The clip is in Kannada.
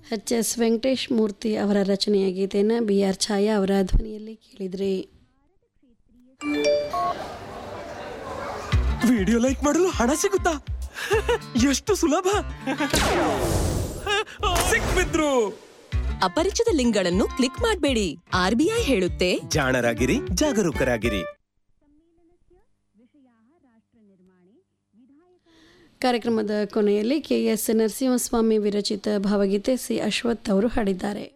ಎಚ್ ಎಸ್ ವೆಂಕಟೇಶ್ ಮೂರ್ತಿ ಅವರ ರಚನೆಯ ಗೀತೆಯನ್ನು ಬಿ ಆರ್ ಛಾಯಾ ಅವರ ಧ್ವನಿಯಲ್ಲಿ ಕೇಳಿದ್ರಿ ವಿಡಿಯೋ ಲೈಕ್ ಮಾಡಲು ಹಣ ಸಿಗುತ್ತಾ ಎಷ್ಟು ಸುಲಭ ಸಿಕ್ಬಿದ್ರು ಅಪರಿಚಿತ ಲಿಂಕ್ಗಳನ್ನು ಕ್ಲಿಕ್ ಮಾಡಬೇಡಿ ಆರ್ಬಿಐ ಹೇಳುತ್ತೆ ಜಾಣರಾಗಿರಿ ಜಾಗರೂಕರಾಗಿರಿ ಕಾರ್ಯಕ್ರಮದ ಕೊನೆಯಲ್ಲಿ ಕೆ ಎಸ್ ನರಸಿಂಹಸ್ವಾಮಿ ವಿರಚಿತ ಭಾವಗೀತೆ ಸಿ ಅಶ್ವಥ್ ಅವರು ಹಾಡಿದ್ದಾರೆ